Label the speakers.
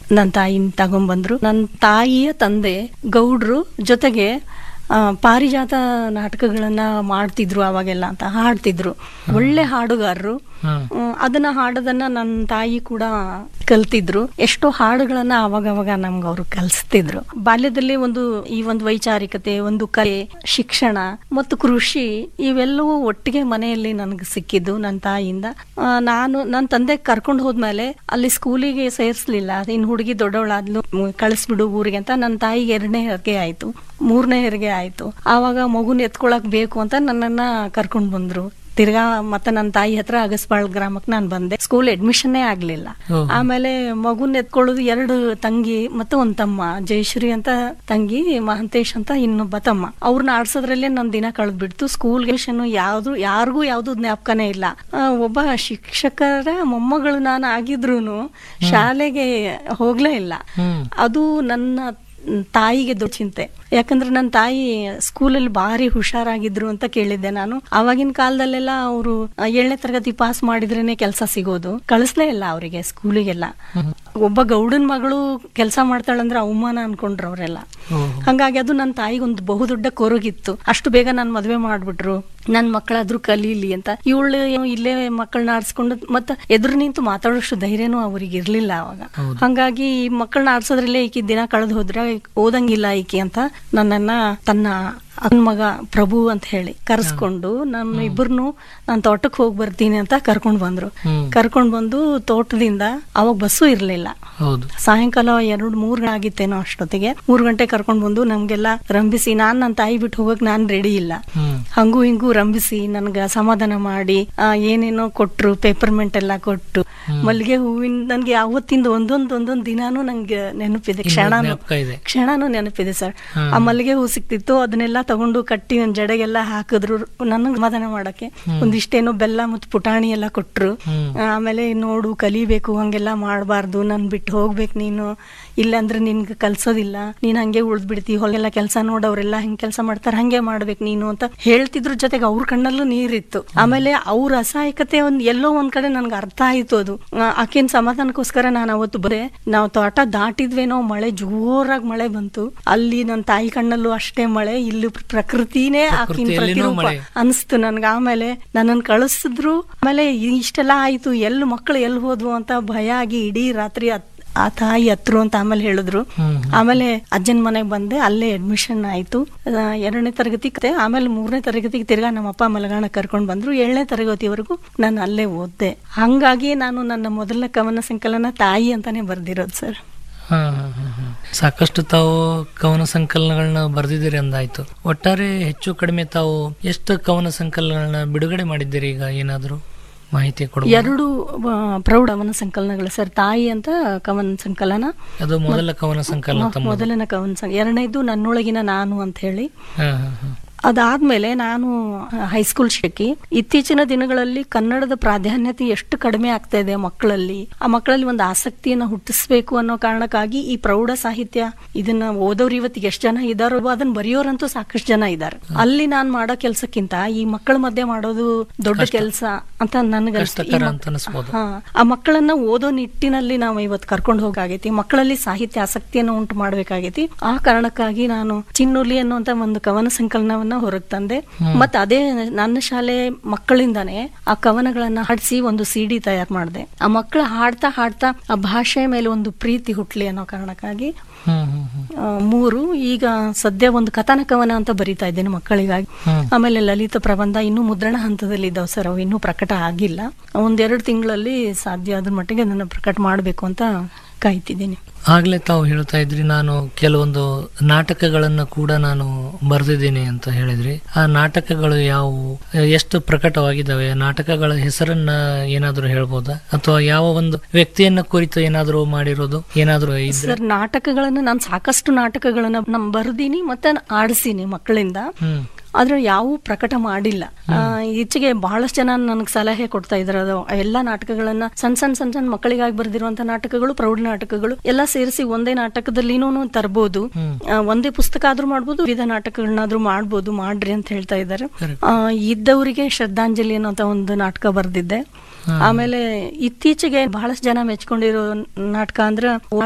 Speaker 1: ನನ್ನ ತಾಯಿನ ತಗೊಂಬಂದ್ರು ನನ್ನ ತಾಯಿಯ ತಂದೆ ಗೌಡ್ರು ಜೊತೆಗೆ ಆ, ಪಾರಿಜಾತ ನಾಟಕಗಳನ್ನ ಮಾಡ್ತಿದ್ರು ಅವಾಗೆಲ್ಲ ಅಂತ ಹಾಡ್ತಿದ್ರು ಒಳ್ಳೆ ಹಾಡುಗಾರರು
Speaker 2: ಹ್ಮ್
Speaker 1: ಹ್ಮ್, ಅದನ್ನ ಹಾಡೋದನ್ನ ನನ್ನ ತಾಯಿ ಕೂಡ ಕಲ್ತಿದ್ರು ಎಷ್ಟೋ ಹಾಡುಗಳನ್ನ ಅವಾಗವಾಗ ನಮ್ಗೆ ಅವರು ಕಲಿಸ್ತಿದ್ರು ಬಾಲ್ಯದಲ್ಲಿ ಒಂದು ಈ ಒಂದು ವೈಚಾರಿಕತೆ ಒಂದು ಕಲೆ ಶಿಕ್ಷಣ ಮತ್ತು ಕೃಷಿ ಇವೆಲ್ಲವೂ ಒಟ್ಟಿಗೆ ಮನೆಯಲ್ಲಿ ನನಗೆ ಸಿಕ್ಕಿದ್ದು ನನ್ನ ತಾಯಿಯಿಂದ ಆ, ನಾನು ನನ್ನ ತಂದೆ ಕರ್ಕೊಂಡು ಹೋದ್ಮೇಲೆ ಅಲ್ಲಿ ಸ್ಕೂಲಿಗೆ ಸೇರಿಸ್ಲಿಲ್ಲ ಇನ್ನು ಹುಡುಗಿ ದೊಡ್ಡವಳಾದ್ಲು ಮ್, ಕಳಿಸ್ಬಿಡು ಊರಿಗೆ ಅಂತ ನನ್ನ ತಾಯಿಗೆ ಎರಡನೇ ಹೆರಿಗೆ ಆಯ್ತು ಮೂರನೇ ಹೆರಿಗೆ ಆಯ್ತು ಆವಾಗ ಮಗುನ ಎತ್ಕೊಳಕ್ ಬೇಕು ಅಂತ ನನ್ನನ್ನ ಕರ್ಕೊಂಡು ಬಂದ್ರು ತಿರ್ಗಾ ಮತ್ತೆ ನನ್ನ ತಾಯಿ ಹತ್ರ ಅಗಸ್ಬಾಳ್ ಗ್ರಾಮಕ್ಕೆ ನಾನು ಬಂದೆ ಸ್ಕೂಲ್ ಅಡ್ಮಿಷನ್ನೇ ಆಗ್ಲಿಲ್ಲ
Speaker 2: ಓಹೋ.
Speaker 1: ಆಮೇಲೆ ಮಗುನ್ ಎತ್ಕೊಳ್ಳೋದು ಎರಡು ತಂಗಿ ಮತ್ತೆ ಒಂದ್ ತಮ್ಮ ಜಯಶ್ರೀ ಅಂತ ತಂಗಿ ಮಹಂತೇಶ್ ಅಂತ ಇನ್ನೊಬ್ಬ ತಮ್ಮ ಅವ್ರನ್ನ ಆಡ್ಸೋದ್ರಲ್ಲೇ ನನ್ ದಿನ ಕಳೆದ್ಬಿಡ್ತು ಸ್ಕೂಲ್ ಯಾವ್ದು ಯಾರಿಗೂ ಯಾವ್ದು ಜ್ಞಾಪಕನೇ ಇಲ್ಲ ಆ, ಒಬ್ಬ ಶಿಕ್ಷಕರ ಮೊಮ್ಮಗಳು ನಾನು ಆಗಿದ್ರೂನು ಶಾಲೆಗೆ ಹೋಗ್ಲೇ ಇಲ್ಲ
Speaker 2: ಹ್ಮ್
Speaker 1: ಅದು ನನ್ನ ತಾಯಿಗೆ ದೊಡ್ಡ ಚಿಂತೆ ಯಾಕಂದ್ರೆ ನನ್ನ ತಾಯಿ ಸ್ಕೂಲಲ್ಲಿ ಭಾರಿ ಹುಷಾರಾಗಿದ್ರು ಅಂತ ಕೇಳಿದ್ದೆ ನಾನು ಆವಾಗಿನ ಕಾಲದಲ್ಲೆಲ್ಲ ಅವರು ಏಳನೇ ತರಗತಿ ಪಾಸ್ ಮಾಡಿದ್ರೇನೆ ಕೆಲಸ ಸಿಗೋದು ಕಳಿಸ್ಲೇ ಇಲ್ಲ ಅವರಿಗೆ ಸ್ಕೂಲಿಗೆಲ್ಲ ಒಬ್ಬ ಗೌಡನ್ ಮಗಳು ಕೆಲಸ ಮಾಡ್ತಾಳಂದ್ರೆ ಅವಮಾನ ಅನ್ಕೊಂಡ್ರು ಅವರೆಲ್ಲ
Speaker 2: ಓಹೋ.
Speaker 1: ಹಂಗಾಗಿ ಅದು ನನ್ನ ತಾಯಿಗೆ ಒಂದು ಬಹುದೊಡ್ಡ ಕೊರಗಿತ್ತು ಅಷ್ಟು ಬೇಗ ನಾನು ಮದ್ವೆ ಮಾಡ್ಬಿಟ್ರು ನನ್ ಮಕ್ಕಳಾದ್ರೂ ಕಲೀಲಿ ಅಂತ ಇವಳು ಇಲ್ಲೇ ಮಕ್ಕಳನ್ನ ಆಡ್ಸ್ಕೊಂಡು ಮತ್ತೆ ಎದುರು ನಿಂತು ಮಾತಾಡೋಷ್ಟು ಧೈರ್ಯನೂ ಅವ್ರಿಗೆ ಇರ್ಲಿಲ್ಲ ಅವಾಗ
Speaker 2: ಹೌದು.
Speaker 1: ಹಂಗಾಗಿ ಈ ಮಕ್ಕಳನ್ನ ಆಡ್ಸೋದ್ರಲ್ಲೇ ಈಕಿ ದಿನ ಕಳೆದು ಹೋದ್ರೆ ಓದಂಗಿಲ್ಲ ಈಕಿ ಅಂತ ನನ್ನನ್ನ ತನ್ನ ಅಕ್ಕನ ಮಗ ಪ್ರಭು ಅಂತ ಹೇಳಿ ಕರೆಸ್ಕೊಂಡು ನಮ್ಮ ಇಬ್ಬರನ್ನು ನಾನು ತೋಟಕ್ಕೆ ಹೋಗಿ ಬರ್ತೀನಿ ಅಂತ ಕರ್ಕೊಂಡ್ ಬಂದ್ರು
Speaker 2: ಹ್ಮ್
Speaker 1: ಕರ್ಕೊಂಡ್ ಬಂದು ತೋಟದಿಂದ ಅವಾಗ ಬಸ್ಸು ಇರ್ಲಿಲ್ಲ
Speaker 2: ಹೌದು
Speaker 1: ಸಾಯಂಕಾಲ ಎರಡು ಮೂರ್ ಗಂಟೆ ಆಗಿತ್ತೇನೋ ಅಷ್ಟೊತ್ತಿಗೆ ಮೂರ್ ಗಂಟೆ ಕರ್ಕೊಂಡ್ ಬಂದು ನಮ್ಗೆಲ್ಲ ರಂಭಿಸಿ ನಾನ್ ನನ್ನ ತಾಯಿ ಬಿಟ್ಟು ಹೋಗಕ್ ನಾನ್ ರೆಡಿ ಇಲ್ಲ
Speaker 2: ಹ್ಮ್
Speaker 1: ಹಂಗೂ ಹಿಂಗೂ ರಂಭಿಸಿ ನನ್ಗ ಸಮಾಧಾನ ಮಾಡಿ ಆ, ಏನೇನೋ ಕೊಟ್ರು ಪೇಪರ್ಮೆಂಟ್ ಎಲ್ಲ ಕೊಟ್ಟು ಮಲ್ಲಿಗೆ ಹೂವಿನ ನನ್ಗೆ ಯಾವತ್ತಿಂದ ಒಂದೊಂದ್ ಒಂದೊಂದ್ ದಿನಾನು ನಂಗೆ ನೆನಪಿದೆ
Speaker 2: ಇನ್ನೂ
Speaker 1: ಕ್ಷಣನು
Speaker 2: ಜ್ಞಾಪಕ ಇದೆ
Speaker 1: ಕ್ಷಣನೂ ನೆನಪಿದೆ ಸರ್
Speaker 2: ಹಾ.
Speaker 1: ಆ ಮಲ್ಲಿಗೆ ಹೂ ಸಿಕ್ತಿತ್ತು ಅದನ್ನೆಲ್ಲ ತಗೊಂಡು ಕಟ್ಟಿ ನನ್ ಜಡೆಗೆಲ್ಲ ಹಾಕಿದ್ರು ನನಗೆ ಸಮಾಧಾನ ಮಾಡಕ್ಕೆ ಒಂದಿಷ್ಟೇನೋ ಬೆಲ್ಲ ಮತ್ತು ಪುಟಾಣಿ ಎಲ್ಲ ಕೊಟ್ರು
Speaker 2: ಹ್ಮ್
Speaker 1: ಆಮೇಲೆ ನೋಡು ಕಲಿಬೇಕು ಹಂಗೆಲ್ಲ ಮಾಡಬಾರ್ದು ನನ್ ಬಿಟ್ಟು ಹೋಗ್ಬೇಕು ನೀನು ಇಲ್ಲಾಂದ್ರೆ ನಿನ್ಗೆ ಕಲ್ಸೋದಿಲ್ಲ ನೀನ್ ಹಂಗೆ ಉಳ್ದ್ ಬಿಡ್ತಿ ಹೊಲೆಲ್ಲ ಕೆಲಸ ನೋಡ್ ಅವ್ರೆಲ್ಲ ಹೆಂಗ್ ಕೆಲಸ ಮಾಡ್ತಾರ ಹಂಗೆ ಮಾಡ್ಬೇಕು ನೀನು ಅಂತ ಹೇಳ್ತಿದ್ರ ಜೊತೆಗೆ ಅವ್ರ ಕಣ್ಣಲ್ಲೂ ನೀರಿತ್ತು ಆಮೇಲೆ ಅವ್ರ ಅಸಹಾಯಕತೆ ಒಂದ್ ಎಲ್ಲೋ ಒಂದ್ ಕಡೆ ನನ್ಗೆ ಅರ್ಥ ಆಯ್ತು ಅದು ಆ, ಆಕಿನ್ ಸಮಾಧಾನಕ್ಕೋಸ್ಕರ ನಾನು ಅವತ್ತು ಬರೇ ನಾವು ತೋಟ ದಾಟಿದ್ವೇನೋ ಮಳೆ ಜೋರಾಗಿ ಮಳೆ ಬಂತು ಅಲ್ಲಿ ನನ್ನ ತಾಯಿ ಕಣ್ಣಲ್ಲೂ ಅಷ್ಟೇ ಮಳೆ ಇಲ್ಲಿ ಪ್ರಕೃತಿನೇ ಆಕಿನ
Speaker 2: ಪ್ರಕೃತಿಯಲ್ಲಿನೂ
Speaker 1: ಪ್ರತಿರೂಪ
Speaker 2: ಮಳೆ.
Speaker 1: ಅನಿಸ್ತು ನನ್ಗೆ ಆಮೇಲೆ ನನ್ನನ್ನು ಕಳಿಸಿದ್ರು ಆಮೇಲೆ ಇಷ್ಟೆಲ್ಲ ಆಯ್ತು ಎಲ್ಲಿ ಮಕ್ಕಳು ಎಲ್ಲಿ ಹೋದ್ವು ಅಂತ ಭಯ ಆಗಿ ಇಡೀ ರಾತ್ರಿ ಅತ್- ಆ ತಾಯಿ ಹತ್ರು ಅಂತ ಆಮೇಲೆ ಹೇಳಿದ್ರು
Speaker 2: ಹ್ಮ್
Speaker 1: ಆಮೇಲೆ ಅಜ್ಜನ ಮನೆಗೆ ಬಂದೆ ಅಲ್ಲೇ ಅಡ್ಮಿಷನ್ ಆಯ್ತು ಆ, ಎರಡನೇ ತರಗತಿ ಕತೆ ಆಮೇಲೆ ಮೂರನೇ ತರಗತಿಗೆ ತಿರ್ಗಾ ನಮ್ಮ ಅಪ್ಪ ಮಲಗಾಣ ಕರ್ಕೊಂಡು ಬಂದ್ರು ಏಳನೇ ತರಗತಿವರೆಗೂ ನಾನು ಅಲ್ಲೇ ಓದ್ದೆ ಹಂಗಾಗಿ ನಾನು ನನ್ನ ಮೊದಲ ಕವನ ಸಂಕಲನ ತಾಯಿ ಅಂತಾನೆ ಬರ್ದಿರೋದು ಸರ್
Speaker 2: ಹಾ, ಹಾ, ಹಾ, ಹಾ. ಸಾಕಷ್ಟು ತಾವು ಕವನ ಸಂಕಲನಗಳನ್ನ ಬರೆದಿದ್ದೀರಿ ಅಂದಾಯ್ತು ಒಟ್ಟಾರೆ ಹೆಚ್ಚು ಕಡಿಮೆ ತಾವು ಎಷ್ಟು ಕವನ ಸಂಕಲನಗಳನ್ನ ಬಿಡುಗಡೆ ಮಾಡಿದ್ದೀರಿ ಈಗ ಏನಾದರೂ ಮಾಹಿತಿ ಕೊಡ
Speaker 1: ಎರಡು ಆ, ಪ್ರೌಢ ಕವನ ಸಂಕಲನಗಳು ಸರ್ ತಾಯಿ ಅಂತ ಕವನ ಸಂಕಲನ
Speaker 2: ಅದು ಮೊದಲ ಕವನ ಸಂಕಲನ ತಮ್ಮ
Speaker 1: ಮೊದಲನೇ ಕವನ ಸಂಕ ಎರಡನೇದು ನನ್ನೊಳಗಿನ ನಾನು ಅಂತ ಹೇಳಿ
Speaker 2: ಹಾ, ಹಾ, ಹಾ.
Speaker 1: ಅದಾದ್ಮೇಲೆ ನಾನು ಹೈಸ್ಕೂಲ್ ಶಿಕ್ಷಕಿ ಇತ್ತೀಚಿನ ದಿನಗಳಲ್ಲಿ ಕನ್ನಡದ ಪ್ರಾಧಾನ್ಯತೆ ಎಷ್ಟು ಕಡಿಮೆ ಆಗ್ತಾ ಇದೆ ಮಕ್ಕಳಲ್ಲಿ ಆ ಮಕ್ಕಳಲ್ಲಿ ಒಂದು ಆಸಕ್ತಿಯನ್ನ ಹುಟ್ಟಿಸ್ಬೇಕು ಅನ್ನೋ ಕಾರಣಕ್ಕಾಗಿ ಈ ಪ್ರೌಢ ಸಾಹಿತ್ಯ ಇದನ್ನ ಓದೋರು ಇವತ್ತಿಗೆ ಎಷ್ಟು ಜನ ಇದಾರೋ ಅದನ್ನ ಬರೆಯೋರಂತೂ ಸಾಕಷ್ಟು ಜನ ಇದ್ದಾರೆ ಅಲ್ಲಿ ನಾನ್ ಮಾಡೋ ಕೆಲ್ಸಕ್ಕಿಂತ ಈ ಮಕ್ಕಳ ಮಧ್ಯೆ ಮಾಡೋದು ದೊಡ್ಡ ಕೆಲಸ ಅಂತ ನನಗೆ
Speaker 2: ಕಷ್ಟಕರ ಅಂತ ಅನಿಸ್ಬೋದು
Speaker 1: ಹಾ ಆ ಮಕ್ಕಳನ್ನ ಓದೋ ನಿಟ್ಟಿನಲ್ಲಿ ನಾವು ಇವತ್ತು ಕರ್ಕೊಂಡು ಹೋಗಾಗೈತಿ ಮಕ್ಕಳಲ್ಲಿ ಸಾಹಿತ್ಯ ಆಸಕ್ತಿಯನ್ನು ಉಂಟು ಮಾಡ್ಬೇಕಾಗೈತಿ ಆ ಕಾರಣಕ್ಕಾಗಿ ನಾನು ಚಿನ್ನುಲಿ ಅನ್ನುವಂತ ಒಂದು ಕವನ ಸಂಕಲನವನ್ನ ಹೊರಗೆ ತಂದೆ ಮತ್ತೆ ಅದೇ ನನ್ನ ಶಾಲೆ ಮಕ್ಕಳಿಂದಾನೇ ಆ ಕವನಗಳನ್ನ ಹಾಡಿಸಿ ಒಂದು ಸಿಡಿ ತಯಾರು ಮಾಡಿದೆ ಆ ಮಕ್ಕಳು ಹಾಡ್ತಾ ಹಾಡ್ತಾ ಆ ಭಾಷೆ ಮೇಲೆ ಒಂದು ಪ್ರೀತಿ ಹುಟ್ಲಿ ಅನ್ನೋ ಕಾರಣಕ್ಕಾಗಿ
Speaker 2: ಹ್ಮ್ ಹ್ಮ್ ಹ್ಮ್
Speaker 1: ಆ, ಮೂರು ಈಗ ಸದ್ಯ ಒಂದು ಕಥನ ಕವನ ಅಂತ ಬರಿತಾ ಇದ್ದೇನೆ ಮಕ್ಕಳಿಗಾಗಿ
Speaker 2: ಹ್ಮ್.
Speaker 1: ಆಮೇಲೆ ಲಲಿತ ಪ್ರಬಂಧ ಇನ್ನೂ ಮುದ್ರಣ ಹಂತದಲ್ಲಿ ಇದ್ದಾವೆ ಸರ್ ಅವು ಇನ್ನೂ ಪ್ರಕಟ ಆಗಿಲ್ಲ ಒಂದೆರಡು ತಿಂಗಳಲ್ಲಿ ಸಾಧ್ಯ ಆದ ಮಟ್ಟಿಗೆ ಅದನ್ನು ಪ್ರಕಟ ಮಾಡಬೇಕು ಅಂತ ಕಾಯ್ತಿದ್ದೀನಿ
Speaker 2: ಆಗ್ಲೇ ತಾವು ಹೇಳ್ತಾ ಇದ್ರಿ ನಾನು ಕೆಲವೊಂದು ನಾಟಕಗಳನ್ನ ಕೂಡ ನಾನು ಬರೆದಿದ್ದೀನಿ ಅಂತ ಹೇಳಿದ್ರಿ ಆ ನಾಟಕಗಳು ಯಾವುವು ಎಷ್ಟು ಪ್ರಕಟವಾಗಿದ್ದಾವೆ ನಾಟಕಗಳ ಹೆಸರನ್ನ ಏನಾದರೂ ಹೇಳ್ಬೋದಾ ಅಥವಾ ಯಾವ ಒಂದು ವ್ಯಕ್ತಿಯನ್ನ ಕುರಿತು ಏನಾದರೂ ಮಾಡಿರೋದು ಏನಾದರೂ ಇದ್ರೆ
Speaker 1: ಸರ್ ನಾಟಕಗಳನ್ನ ನಾನು ಸಾಕಷ್ಟು ನಾಟಕಗಳನ್ನ ನಮ್ ಬರ್ದೀನಿ ಮತ್ತೆ ಆಡಿಸೀನಿ ಮಕ್ಕಳಿಂದ
Speaker 2: ಹ್ಮ್
Speaker 1: ಆದ್ರೆ ಯಾವ ಪ್ರಕಟ ಮಾಡಿಲ್ಲ ಆ, ಈಚೆಗೆ ಬಹಳಷ್ಟು ಜನ ನನಗೆ ಸಲಹೆ ಕೊಡ್ತಾ ಇದ್ದಾರೆ ಅದು ಎಲ್ಲಾ ನಾಟಕಗಳನ್ನ ಸಣ್ಣ ಸಣ್ಣ ಸಣ್ಣ ಸಣ್ಣ ಮಕ್ಕಳಿಗಾಗಿ ಬರೆದಿರುವಂತ ನಾಟಕಗಳು ಪ್ರೌಢ ನಾಟಕಗಳು ಎಲ್ಲ ಸೇರಿಸಿ ಒಂದೇ ನಾಟಕದಲ್ಲಿನೂ ತರಬಹುದು
Speaker 2: ಹ್ಮ್.
Speaker 1: ಒಂದೇ ಪುಸ್ತಕ ಆದ್ರೂ ಮಾಡ್ಬೋದು ವಿವಿಧ ನಾಟಕಗಳನ್ನಾದ್ರೂ ಮಾಡ್ಬೋದು ಮಾಡ್ರಿ ಅಂತ ಹೇಳ್ತಾ ಇದ್ದಾರೆ
Speaker 2: Correct.
Speaker 1: ಆ, ಇದ್ದವರಿಗೆ ಶ್ರದ್ಧಾಂಜಲಿ ಅನ್ನೋ ಒಂದು ನಾಟಕ ಬರೆದಿದ್ದೆ ಆಮೇಲೆ ಇತ್ತೀಚೆಗೆ ಬಹಳಷ್ಟು ಜನ ಮೆಚ್ಕೊಂಡಿರೋ ನಾಟಕ ಅಂದ್ರೆ